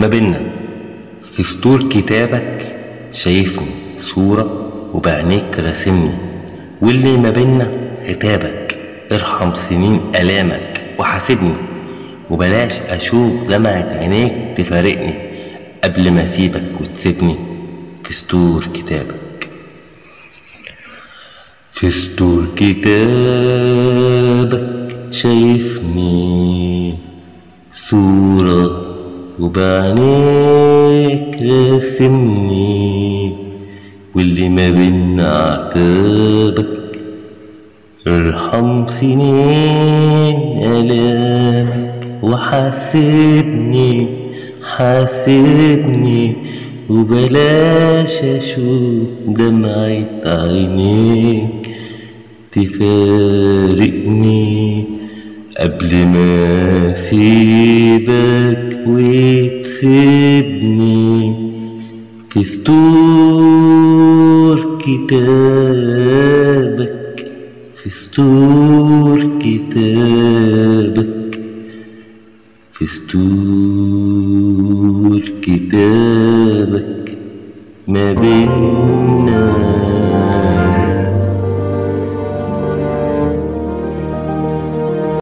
بينا في سطور كتابك شايفني صورة وبعينيك راسمني واللي ما بينا عتابك ارحم سنين ألامك وحاسبني وبلاش أشوف دمعة عينيك تفارقني قبل ما أسيبك وتسيبني في سطور كتابك في سطور كتابك شايفني صورة وبعينيك راسمني واللي ما بينا عتابك ارحم سنين آلامك وحاسبني حاسبني وبلاش اشوف دمعة عينيك تفارقني قبل ما اسيبك وتسيبني في سطور كتابك في سطور كتابك في سطور كتابك ما بين